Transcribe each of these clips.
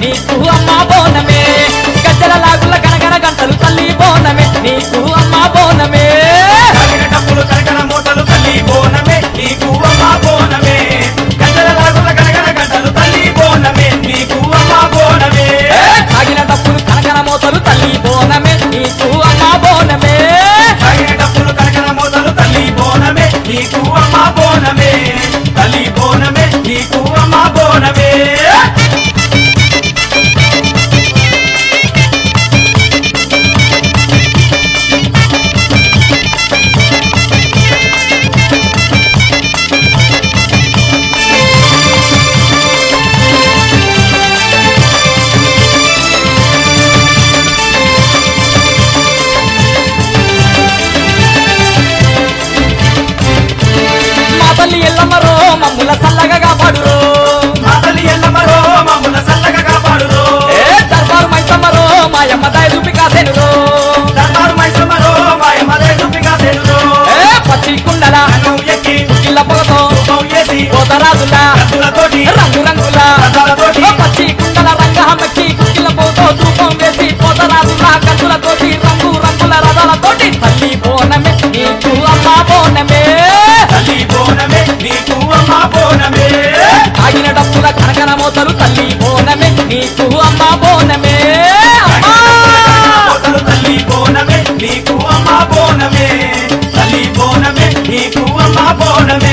నీకు అమ్మ బోనమే గజ్జల లాగుల గనగన గంటలు తల్లి బోనమే నీకు అమ్మ బోనమే తాగిన డప్పులు కనకన మూటలు తల్లి బోనమే నీకు అమ్మ బోనమే గంటల లాగుల గనగన గంటలు తల్లి బోనమే నీకు అమ్మ బోనమే తాగిన డప్పులు కనకన మోతలు తల్లి బోనమే నీకు అమ్మ బోనమే తాగిన డప్పులు కనకన మూటలు తల్లి బోనమే నీకు అమ్మ బోనమే తల్లి బోనమే నీకు అమ్మ బోనమే మా తల్లి ఎల్లమ్మరో మమ్ముల చల్లగా కాపాడురో మా తల్లి ఎల్లమ్మరో మమ్ముల చల్లగా కాపాడురో ఏ దర్బారు మైసమ్మరో మాయమ్మ దయదూపి కాసేనురో దర్బారు మైసమ్మరో మాయమ్మ దేశుపిగా తెలురో ఏ పచ్చి కుండల రంగం ఎక్కి కిల్ల పొగతో రూపం చేసి పోతరాజులా కత్తులతోటి రంగు రంగుల రథాలతోటి పచ్చి కుండల రంగహమ్మకి కుక్కిల పోతో ధూపం వేసి పోతరాజులా కత్తులతోటి రంగు రంగుల రథాలతోటి తల్లి బోనమే నీకు అమ్మ బోనమే తల్లి బోనమే నీకు అమ్మ బోనమే ఆగిన డప్పుల కనకన మోతలు తల్లి బోనమే నీకు అమ్మ బోనమే అమ్మా కోతలు తల్లి బోనమే నీకు అమ్మ బోనమే తల్లి బోనమే నీకు అమ్మ బోనమే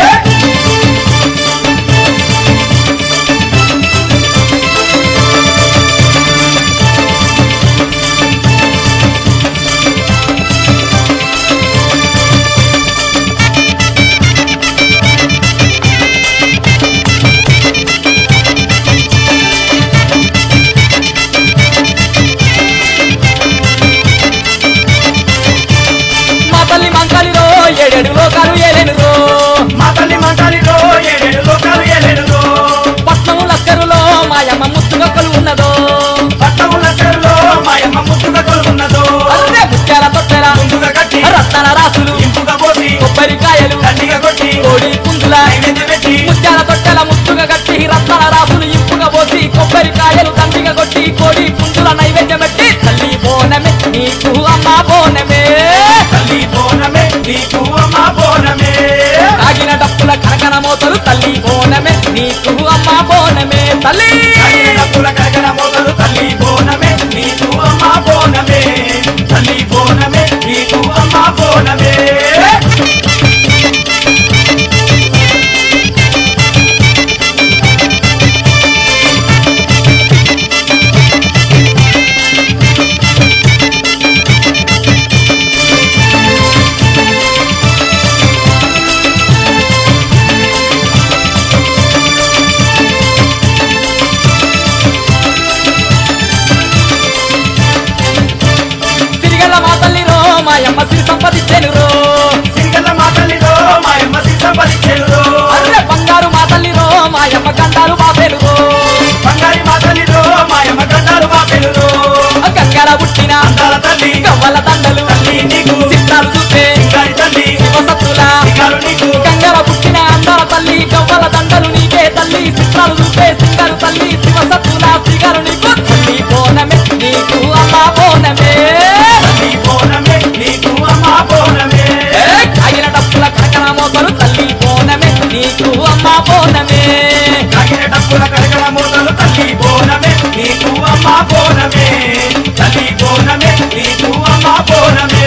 మా తల్లి మంకాలిలో ఏడేడు లోకాలు ఏలేనురో మా తల్లి మంటాలిలో ఏడేడు లోకాలు ఏలేడులో పట్నము లక్కరులో మాయమ్మ ముత్తుగక్కలు ఉన్నదో పట్టముల చెరులో మాయమ్మ ముట్టుగా కొలుకున్నదో అర్రే ముత్యాల తొట్టెల ముందుగా కట్టి రత్నాల రాసులు ఇంపుగా పోసి కొబ్బరికాయలు దండిగా కొట్టి కోడి పుంజుల నైవేద్యం పెట్టి ముత్యాల తొట్టెల ముత్తుగా కట్టి రత్నాల రాసులు ఇంపుగా పోసి కొబ్బరికాయలు దండిగా కొట్టి కోడి పుంజుల నైవేద్యం పెట్టి తల్లి బోనమే నీకు అమ్మ బోనమే తల్లి బోనమే నీకు అమ్మ బోనమే తాగిన డప్పుల కనకన మోతలు తల్లి బోనమే నీకు అమ్మ బోనమే తల్లి తల్లి డప్పుల కరకర మోతలు తల్లి బోనమే నీకు అమ్మ బోనమే తల్లి బోనమే నీకు అమ్మ బోనమే తిరిగల మా తల్లిరో మాయమ్మ సిరి సంపదించెనురో సింగల్ల మా తల్లిలో మాయమ్మ సిద్ధపరిచెలురో అర్రె బంగారు మా తల్లిరో మాయమ్మ గండాలు బాపెలురో బంగారి మా తల్లిలో మాయమ్మ గండాలు మా పెలురో గంగల పుట్టిన అందాల తల్లి గవ్వల దండలు తల్లి నీకు చిత్రాలు చూస్తే సింగారి తల్లి శివసత్తుల సింగారు నీకు గంగల పుట్టిన అందాల తల్లి గవ్వల దండలు నీకే తల్లి చిత్రాలు చూస్తే సింగారు తల్లి శివసత్తుల శ్రీగారు నీకు తల్లి బోనమే నీకు అమ్మ బోనమే తల్లి బోనమే నీకు అమ్మ బోనమే ఏ, కాగిన డప్పుల కనకన మోతలు తల్లి బోనమే నీకు అమ్మ బోనమే తగిన డప్పుల కరకర మూతలు తల్లి బోనమే నీకు అమ్మ బోనమే తల్లి బోనమే నీకు అమ్మ బోనమే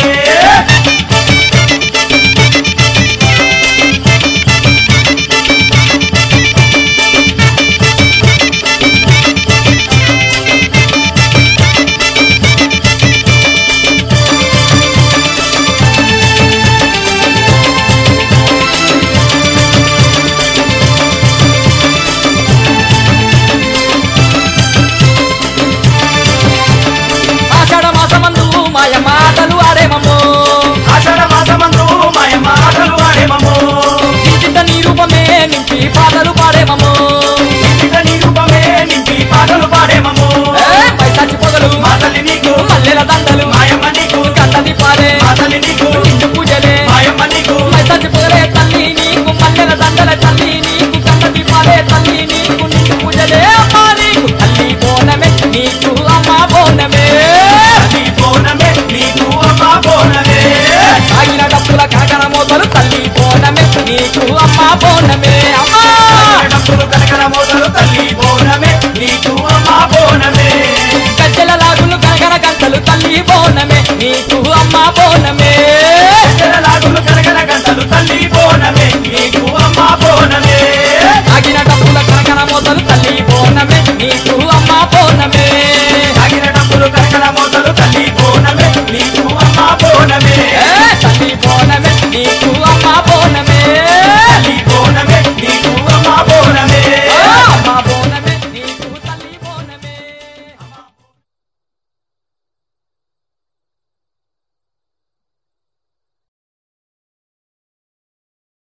ఆషాఢ మాసమందు మాయ మాటలు ఆడేమమ్మో ఆషాఢ మాసమందు మాయమ్మ ఆటలు ఆడేమము ఇంటింట నీ రూపమే నింపి పాటలు పాడేమమ్మో ఇంటిక నీ రూపమే నింపి పాటలు పాడేమము ఏ, పైసాచి పొగలు మా తల్లి నీకు మల్లెల దండలు మాయమ్మ నీకు గంటది పాడే మా తల్లి నీకు నిండు పూజలే మాయమ్మ నీకు పైసాచి పొగలే తల్లి నీకు మల్లెల దండల తల్లి నీకు గంటది పాడే తల్లి నీకు నిండు పూజలే అమ్మా నీకు తల్లి బోన బోనమే అమ్మా డబ్బులు కనకన మోతలు తల్లి బోనమే నీకు అమ్మా బోనమే గజ్జల లాగులు గనగన గంటలు తల్లి బోనమే నీకు అమ్మ బోనమే లాగులు కనకన గంటలు తల్లి బోనమే నీకు అమ్మా బోనమే ఆగిన డబ్బుల కనకన మోతలు తల్లి బోనమే నీకు అమ్మ బోనమే తాగిన డబ్బులు కనకన మోతలు తల్లి బోనమే నీకు అమ్మా బోనమే ఏ తల్లి బోనమే నీకు అమ్మ బోనమే